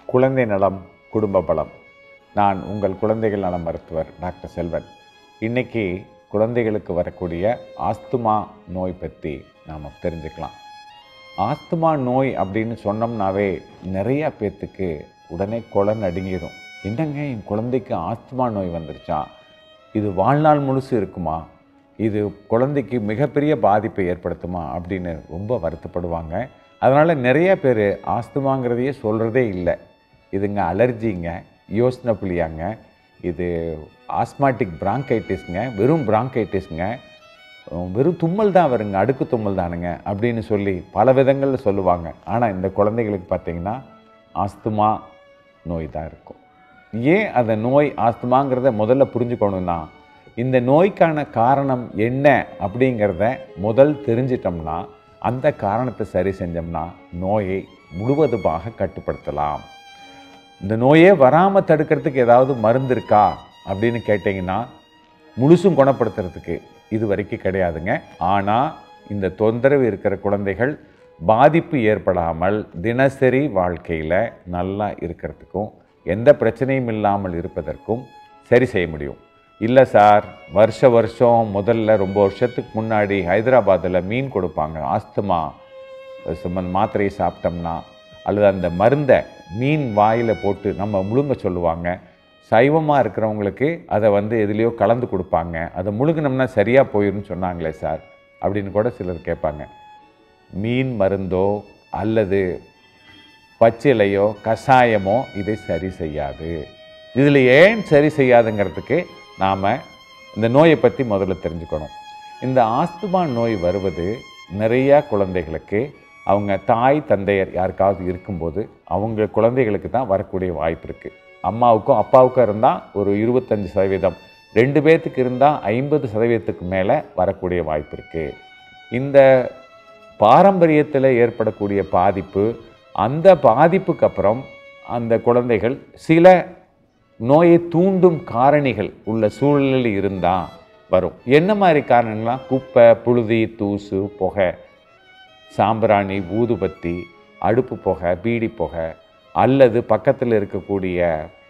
குழந்தை நலம் குடும்ப பலம் நான் உங்கள் குழந்தைகள் நலம் மருத்துவர் டாக்டர் செல்வன் இன்னைக்கு குழந்தைகளுக்கு வரக்கூடிய ஆஸ்துமா நோய் பற்றி நாம் தெரிஞ்சுக்கலாம் ஆஸ்துமா நோய் அப்படின்னு சொன்னோம்னாவே நிறைய பேர்த்துக்கு உடனே குலை நடுங்கிடும் என்னங்க என் குழந்தைக்கு ஆஸ்துமா நோய் வந்துருச்சா இது வாழ்நாள் முழுசு இருக்குமா இது குழந்தைக்கு மிகப்பெரிய பாதிப்பை ஏற்படுத்துமா அப்படின்னு ரொம்ப வருத்தப்படுவாங்க அதனால் நிறைய பேர் ஆஸ்துமாங்கிறதையே சொல்கிறதே இல்லை இதுங்க அலர்ஜிங்க யோசனை புளியாங்க இது ஆஸ்மாட்டிக் பிராங்கைட்டிஸ்ங்க வெறும் பிராங்கைட்டிஸ்ங்க வெறும் தும்மல் தான் வருங்க அடுக்கு தும்மல் தானுங்க அப்படின்னு சொல்லி பல விதங்களில் சொல்லுவாங்க ஆனால் இந்த குழந்தைகளுக்கு பார்த்தீங்கன்னா ஆஸ்துமா நோய் தான் இருக்கும் ஏன் அந்த நோய் ஆஸ்துமாங்கிறத முதல்ல புரிஞ்சுக்கணும்னா இந்த நோய்க்கான காரணம் என்ன அப்படிங்கிறத முதல் தெரிஞ்சிட்டோம்னா அந்த காரணத்தை சரி செஞ்சோம்னா நோயை முழுவதுமாக கட்டுப்படுத்தலாம் இந்த நோயே வராமல் தடுக்கிறதுக்கு ஏதாவது மருந்து இருக்கா அப்படின்னு கேட்டிங்கன்னா முழுசும் குணப்படுத்துறதுக்கு இது வரைக்கும் கிடையாதுங்க ஆனால் இந்த தொந்தரவு இருக்கிற குழந்தைகள் பாதிப்பு ஏற்படாமல் தினசரி வாழ்க்கையில் நல்லா இருக்கிறதுக்கும் எந்த பிரச்சனையும் இல்லாமல் இருப்பதற்கும் சரி செய்ய முடியும் இல்லை சார் வருஷ வருஷம் முதல்ல ரொம்ப வருஷத்துக்கு முன்னாடி ஹைதராபாத்தில் மீன் கொடுப்பாங்க ஆஸ்துமா சம்பந்த மாத்திரையை சாப்பிட்டோம்னா அல்லது அந்த மருந்தை மீன் வாயில் போட்டு நம்ம முழுங்க சொல்லுவாங்க சைவமாக இருக்கிறவங்களுக்கு அதை வந்து எதுலேயோ கலந்து கொடுப்பாங்க அதை முழுங்கினோம்னா சரியாக போயிடும்னு சொன்னாங்களே சார் அப்படின்னு கூட சிலர் கேட்பாங்க மீன் மருந்தோ அல்லது பச்சிலையோ கஷாயமோ இதை சரி செய்யாது இதில் ஏன் சரி செய்யாதுங்கிறதுக்கு நாம் இந்த நோயை பற்றி முதல்ல தெரிஞ்சுக்கணும் இந்த ஆஸ்துமா நோய் வருவது நிறையா குழந்தைகளுக்கு அவங்க தாய் தந்தையர் யாருக்காவது இருக்கும்போது அவங்க குழந்தைகளுக்கு தான் வரக்கூடிய வாய்ப்பு இருக்குது அம்மாவுக்கும் அப்பாவுக்கும் இருந்தால் ஒரு இருபத்தஞ்சி சதவீதம் ரெண்டு பேர்த்துக்கு இருந்தால் ஐம்பது சதவீதத்துக்கு மேலே வரக்கூடிய வாய்ப்பு இருக்குது இந்த பாரம்பரியத்தில் ஏற்படக்கூடிய பாதிப்பு அந்த பாதிப்புக்கு அப்புறம் அந்த குழந்தைகள் சில நோயை தூண்டும் காரணிகள் உள்ள சூழலில் இருந்தால் வரும் என்ன மாதிரி காரணங்கள்லாம் குப்பை புழுதி தூசு புகை சாம்பிராணி ஊதுபத்தி அடுப்பு புகை பீடி புகை அல்லது பக்கத்தில் இருக்கக்கூடிய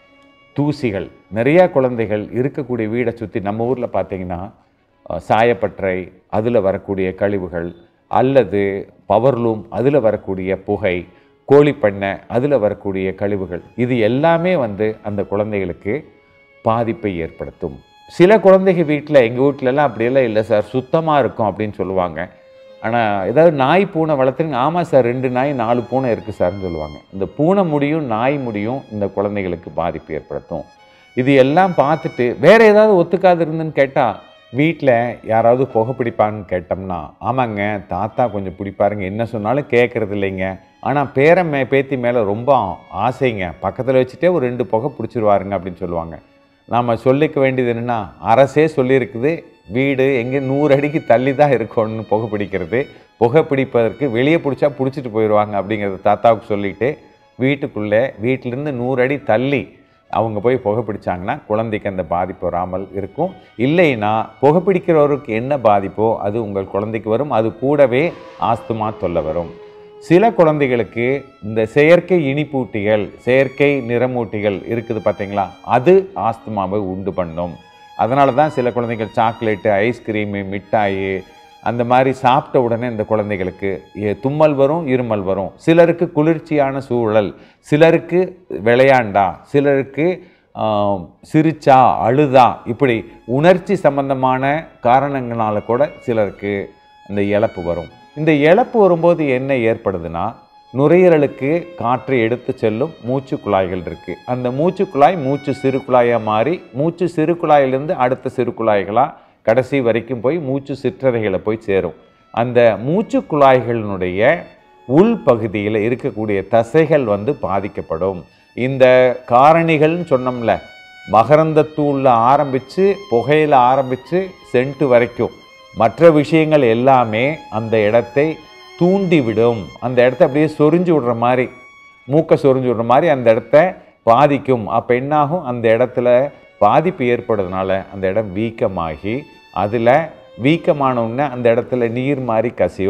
தூசிகள் நிறையா குழந்தைகள் இருக்கக்கூடிய வீடை சுற்றி நம்ம ஊரில் பார்த்தீங்கன்னா அஹ், சாயப்பட்டறை அதில் வரக்கூடிய கழிவுகள் அல்லது பவர்லூம் அதில் வரக்கூடிய புகை கோழிப்பண்ணை அதில் வரக்கூடிய கழிவுகள் இது எல்லாமே வந்து அந்த குழந்தைகளுக்கு பாதிப்பை ஏற்படுத்தும் சில குழந்தைங்க வீட்டில் எங்கள் வீட்டிலலாம் அப்படியெல்லாம் இல்லை சார் சுத்தமாக இருக்கும் அப்படின்னு சொல்லுவாங்க ஆனால் ஏதாவது நாய் பூனை வளர்த்துங்க ஆமாம் சார் ரெண்டு நாய் நாலு பூனை இருக்குது சார்னு சொல்லுவாங்க இந்த பூனை முடியும் நாய் முடியும் இந்த குழந்தைகளுக்கு பாதிப்பு ஏற்படுத்தும் இது எல்லாம் பார்த்துட்டு வேற ஏதாவது ஒத்துக்காது இருந்துன்னு கேட்டால் வீட்டில் யாராவது புகை பிடிப்பான்னு கேட்டோம்னா ஆமாங்க தாத்தா கொஞ்சம் பிடிப்பாருங்க என்ன சொன்னாலும் கேட்குறது இல்லைங்க ஆனால் பேரன் மே பேத்தி மேலே ரொம்ப ஆசைங்க பக்கத்தில் வச்சுட்டே ஒரு ரெண்டு புகை பிடிச்சிருவாருங்க அப்படின்னு சொல்லுவாங்க நாம் சொல்லிக்க வேண்டியது என்னென்னா அரசே சொல்லியிருக்குது வீடு எங்கே நூறு அடிக்கு தள்ளி தான் இருக்கணும்னு புகை பிடிக்கிறது புகை பிடிப்பதற்கு வெளியே பிடிச்சா பிடிச்சிட்டு போயிடுவாங்க அப்படிங்கிறத தாத்தாவுக்கு சொல்லிட்டு வீட்டுக்குள்ளே வீட்டிலேருந்து நூறு அடி தள்ளி அவங்க போய் புகை பிடிச்சாங்கன்னா குழந்தைக்கு அந்த பாதிப்பு வராமல் இருக்கும் இல்லைன்னா புகை பிடிக்கிறவருக்கு என்ன பாதிப்போ அது உங்கள் குழந்தைக்கு வரும் அது கூடவே ஆஸ்துமா தொல்லை வரும் சில குழந்தைகளுக்கு இந்த செயற்கை இனிப்பூட்டிகள் செயற்கை நிறமூட்டிகள் இருக்குது பார்த்தீங்களா அது ஆஸ்துமாவை உண்டு பண்ணும் அதனால தான் சில குழந்தைகள் சாக்லேட்டு ஐஸ்கிரீமு மிட்டாயி அந்த மாதிரி சாப்பிட்ட உடனே இந்த குழந்தைகளுக்கு எ- தும்மல் வரும் இருமல் வரும் சிலருக்கு குளிர்ச்சியான சூழல் சிலருக்கு விளையாண்டா சிலருக்கு ஆம், சிரிச்சா அழுதா இப்படி உணர்ச்சி சம்பந்தமான காரணங்களால கூட சிலருக்கு இந்த இழப்பு வரும் இந்த இழப்பு வரும்போது என்ன ஏற்படுதுன்னா நுரையீரலுக்கு காற்றை எடுத்து செல்லும் மூச்சு குழாய்கள் இருக்குது அந்த மூச்சு குழாய் மூச்சு சிறு குழாயாக மாறி மூச்சு சிறு குழாயிலிருந்து அடுத்த சிறு குழாய்களாக கடைசி வரைக்கும் போய் மூச்சு சிற்றறைகளை போய் சேரும் அந்த மூச்சு குழாய்களினுடைய உள் பகுதியில் இருக்கக்கூடிய தசைகள் வந்து பாதிக்கப்படும் இந்த காரணிகள்னு சொன்னோம்ல மகரந்தத்தூளில் ஆரம்பித்து புகையில் ஆரம்பித்து சென்ட்டு வரைக்கும் மற்ற விஷயங்கள் எல்லாமே அந்த இடத்தை தூண்டிவிடும் அந்த இடத்த அப்படியே சொரிஞ்சு விடுற மாதிரி மூக்கை சொரிஞ்சு விடுற மாதிரி அந்த இடத்த பாதிக்கும் அப்போ என்னாகும் அந்த இடத்துல பாதிப்பு ஏற்படுறதுனால அந்த இடம் வீக்கமாகி அதில் வீக்கமான உடனே அந்த இடத்துல நீர் மாதிரி கசியும்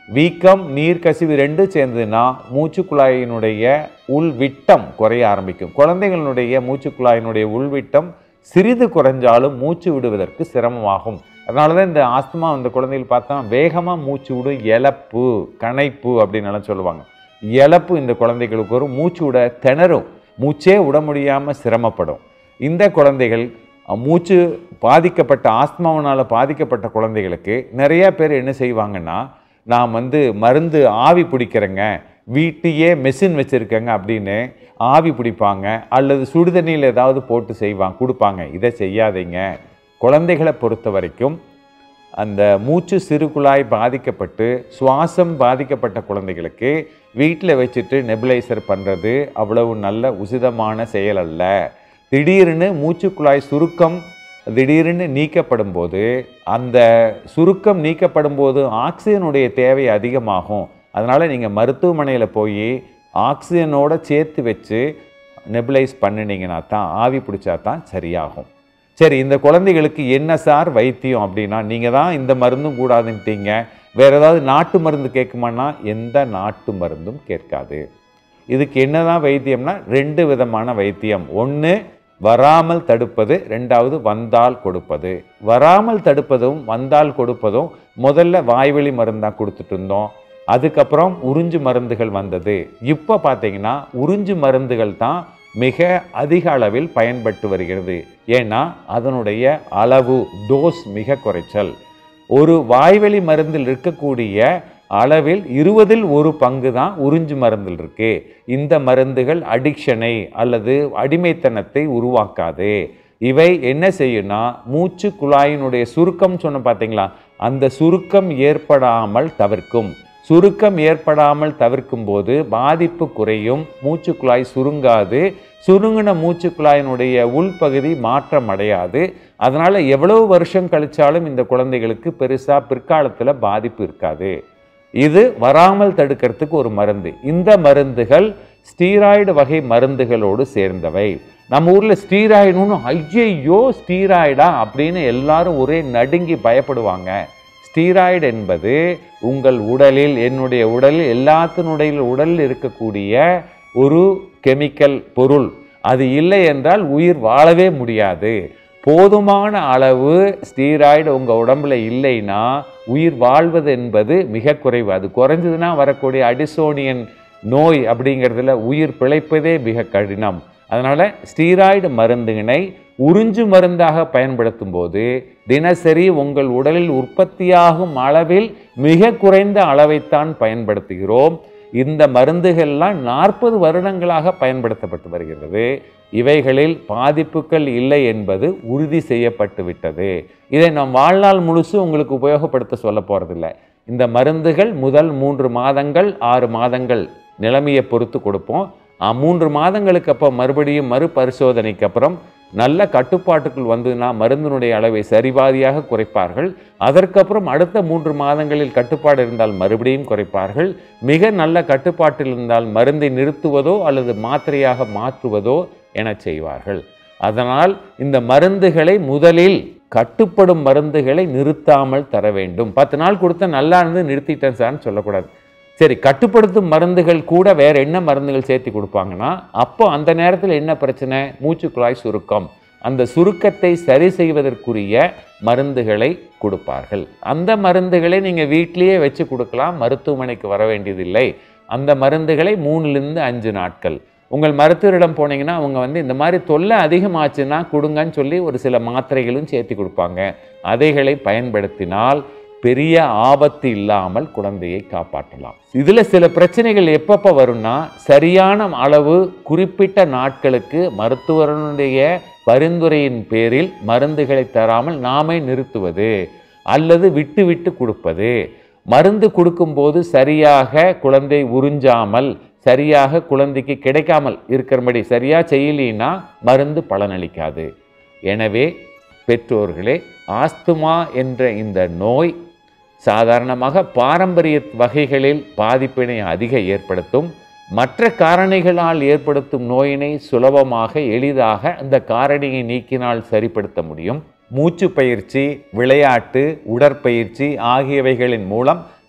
வீக்கம் நீர் கசிவு ரெண்டும் சேர்ந்ததுன்னா மூச்சுக்குழாயினுடைய உள்விட்டம் குறைய ஆரம்பிக்கும் குழந்தைகளுடைய மூச்சுக்குழாயினுடைய உள்விட்டம் சிறிது குறைஞ்சாலும் மூச்சு விடுவதற்கு சிரமமாகும் அதனால தான் இந்த ஆஸ்துமா அந்த குழந்தைகள் பார்த்தா வேகமாக மூச்சு விடும் இழப்பு கணைப்பு அப்படின்னு எல்லாம் சொல்லுவாங்க இழப்பு இந்த குழந்தைகளுக்கு வரும் மூச்சு விட திணறும் மூச்சே விட முடியாமல் சிரமப்படும் இந்த குழந்தைகள் அஹ், மூச்சு பாதிக்கப்பட்ட ஆஸ்துமாவினால் பாதிக்கப்பட்ட குழந்தைகளுக்கு நிறைய பேர் என்ன செய்வாங்கன்னா நான் வந்து மருந்து ஆவி பிடிக்கிறேங்க வீட்டையே மெஷின் வச்சுருக்கேங்க அப்படின்னு ஆவி பிடிப்பாங்க அல்லது சுடுதண்ணியில் ஏதாவது போட்டு செய்வாங்க கொடுப்பாங்க இதை செய்யாதீங்க குழந்தைகளை பொறுத்த வரைக்கும் அந்த மூச்சு சிறுகுழாய் பாதிக்கப்பட்டு சுவாசம் பாதிக்கப்பட்ட குழந்தைகளுக்கு வீட்டில் வச்சுட்டு நெபுலைசர் பண்ணுறது அவ்வளவு நல்ல உசிதமான செயல் அல்ல திடீர்னு மூச்சுக்குழாய் சுருக்கம் திடீர்னு நீக்கப்படும் போது அந்த சுருக்கம் நீக்கப்படும் போது ஆக்சிஜனுடைய தேவை அதிகமாகும் அதனால் நீங்கள் மருத்துவமனையில் போய் ஆக்சிஜனோட சேர்த்து வச்சு நெபுலைஸ் பண்ணினீங்கன்னா தான் ஆவி பிடிச்சா தான் சரியாகும் சரி இந்த குழந்தைகளுக்கு என்ன சார் வைத்தியம் அப்படின்னா நீங்கள் தான் இந்த மருந்தும் கூடாதுன்ட்டீங்க வேற ஏதாவது நாட்டு மருந்து கேட்குமான்னா எந்த நாட்டு மருந்தும் கேட்காது இதுக்கு என்னதான் வைத்தியம்னா ரெண்டு விதமான வைத்தியம் ஒன்று வராமல் தடுப்பது ரெண்டாவது வந்தால் கொடுப்பது வராமல் தடுப்பதும் வந்தால் கொடுப்பதும் முதல்ல வாய்வழி மருந்தாக கொடுத்துட்டு இருந்தோம் அதுக்கப்புறம் உறிஞ்சு மருந்துகள் வந்தது இப்போ பார்த்தீங்கன்னா உறிஞ்சு மருந்துகள் தான் மிக அதிக அளவில் பயன்பட்டு வருகிறது ஏன்னா அதனுடைய அளவு டோஸ் மிக குறைச்சல் ஒரு வாய்வழி மருந்தில் இருக்கக்கூடிய அளவில் இருபதில் ஒரு பங்கு தான் உறிஞ்சு மருந்தில் இருக்கு இந்த மருந்துகள் அடிக்ஷனை அல்லது அடிமைத்தனத்தை உருவாக்காது இவை என்ன செய்யும்னா மூச்சு குழாயினுடைய சுருக்கம் சொன்ன பார்த்தீங்களா அந்த சுருக்கம் ஏற்படாமல் தவிர்க்கும் சுருக்கம் ஏற்படாமல் தவிர்க்கும் போது பாதிப்பு குறையும் மூச்சுக்குழாய் சுருங்காது சுருங்கின மூச்சுக்குழாயினுடைய உள்பகுதி மாற்றம் அடையாது அதனால் எவ்வளவு வருஷம் கழிச்சாலும் இந்த குழந்தைகளுக்கு பெருசாக பிற்காலத்தில் பாதிப்பு இருக்காது இது வராமல் தடுக்கிறதுக்கு ஒரு மருந்து இந்த மருந்துகள் ஸ்டீராய்டு வகை மருந்துகளோடு சேர்ந்தவை நம்ம ஊரில் ஸ்டீராய்டுன்னு ஐயையோ ஸ்டீராய்டா அப்படின்னு எல்லாரும் ஒரே நடுங்கி பயப்படுவாங்க ஸ்டீராய்டு என்பது உங்கள் உடலில் என்னுடைய உடலில் எல்லாத்தினுடைய உடலில் இருக்கக்கூடிய ஒரு கெமிக்கல் பொருள் அது இல்லை என்றால் உயிர் வாழவே முடியாது போதுமான அளவு ஸ்டீராய்டு உங்கள் உடம்புல இல்லைன்னா உயிர் வாழ்வது என்பது மிக குறைவு அது குறைஞ்சதுன்னா வரக்கூடிய அடிசோனியன் நோய் அப்படிங்கிறதுல உயிர் பிழைப்பதே மிக கடினம் அதனால் ஸ்டீராய்டு மருந்தினை உறிஞ்சு மருந்தாக பயன்படுத்தும் போது தினசரி உங்கள் உடலில் உற்பத்தியாகும் அளவில் மிக குறைந்த அளவைத்தான் பயன்படுத்துகிறோம் இந்த மருந்துகள்லாம் நாற்பது வருடங்களாக பயன்படுத்தப்பட்டு வருகிறது இவைகளில் பாதிப்புகள் இல்லை என்பது உறுதி செய்யப்பட்டு விட்டது இதை நாம் வாழ்நாள் முழுசு உங்களுக்கு உபயோகப்படுத்த சொல்ல போகிறதில்ல இந்த மருந்துகள் முதல் மூன்று மாதங்கள் ஆறு மாதங்கள் நிலைமையை பொறுத்து கொடுப்போம் ஆ, மூன்று மாதங்களுக்கு அப்புறம் மறுபடியும் மறுபரிசோதனைக்கு அப்புறம் நல்ல கட்டுப்பாட்டுக்குள் வந்ததுன்னா மருந்தினுடைய அளவை சரிபாதியாக குறைப்பார்கள் அதற்கப்புறம் அடுத்த மூன்று மாதங்களில் கட்டுப்பாடு இருந்தால் மறுபடியும் குறைப்பார்கள் மிக நல்ல கட்டுப்பாட்டில் இருந்தால் மருந்தை நிறுத்துவதோ அல்லது மாத்திரையாக மாற்றுவதோ என செய்வார்கள் அதனால் இந்த மருந்துகளை முதலில் கட்டுப்படும் மருந்துகளை நிறுத்தாமல் தர வேண்டும் பத்து நாள் கொடுத்தா நல்லா இருந்து நிறுத்திட்டேன் சார்னு சொல்லக்கூடாது சரி கட்டுப்படுத்தும் மருந்துகள் கூட வேற என்ன மருந்துகள் சேர்த்து கொடுப்பாங்கன்னா அப்போ அந்த நேரத்தில் என்ன பிரச்சனை மூச்சுக்குழாய் சுருக்கம் அந்த சுருக்கத்தை சரி செய்வதற்குரிய மருந்துகளை கொடுப்பார்கள் அந்த மருந்துகளை நீங்கள் வீட்டிலேயே வச்சு கொடுக்கலாம் மருத்துவமனைக்கு வர வேண்டியதில்லை அந்த மருந்துகளை மூணுலேருந்து அஞ்சு நாட்கள் உங்கள் மருத்துவரிடம் போனீங்கன்னா அவங்க வந்து இந்த மாதிரி தொல்லை அதிகமாச்சுன்னா கொடுங்கன்னு சொல்லி ஒரு சில மாத்திரைகளும் சேர்த்து கொடுப்பாங்க அதைகளை பயன்படுத்தினால் பெரிய ஆபத்து இல்லாமல் குழந்தையை காப்பாற்றலாம் இதில் சில பிரச்சனைகள் எப்பப்போ வரும்னா சரியான அளவு குறிப்பிட்ட நாட்களுக்கு மருத்துவரனுடைய பரிந்துரையின் பேரில் மருந்துகளை தராமல் நாமே நிறுத்துவது அல்லது விட்டு விட்டு கொடுப்பது மருந்து கொடுக்கும்போது சரியாக குழந்தை உறிஞ்சாமல் சரியாக குழந்தைக்கு கிடைக்காமல் இருக்கிறபடி சரியாக செய்யலினா மருந்து பலனளிக்காது எனவே பெற்றோர்களே ஆஸ்துமா என்ற இந்த நோய் சாதாரணமாக பாரம்பரிய வகைகளில் பாதிப்பினை அதிக ஏற்படுத்தும் மற்ற காரணிகளால் ஏற்படுத்தும் நோயினை சுலபமாக எளிதாக அந்த காரணியை நீக்கினால் சரிப்படுத்த முடியும் மூச்சு பயிற்சி விளையாட்டு உடற்பயிற்சி ஆகியவைகளின் மூலம்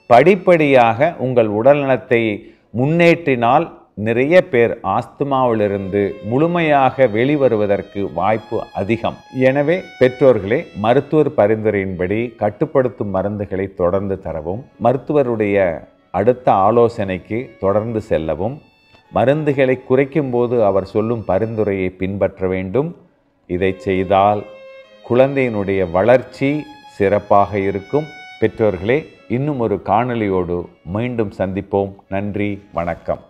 படிப்படியாக உங்கள் உடல்நலத்தை முன்னேற்றினால் நிறைய பேர் ஆஸ்துமாவிலிருந்து முழுமையாக வெளிவருவதற்கு வாய்ப்பு அதிகம் எனவே பெற்றோர்களே மருத்துவர் பரிந்துரையின்படி கட்டுப்படுத்தும் மருந்துகளை தொடர்ந்து தரவும் மருத்துவருடைய அடுத்த ஆலோசனைக்கு தொடர்ந்து செல்லவும் மருந்துகளை குறைக்கும் போது அவர் சொல்லும் பரிந்துரையை பின்பற்ற வேண்டும் இதை செய்தால் குழந்தையினுடைய வளர்ச்சி சிறப்பாக இருக்கும் பெற்றோர்களே இன்னும் ஒரு காணொளியோடு மீண்டும் சந்திப்போம் நன்றி வணக்கம்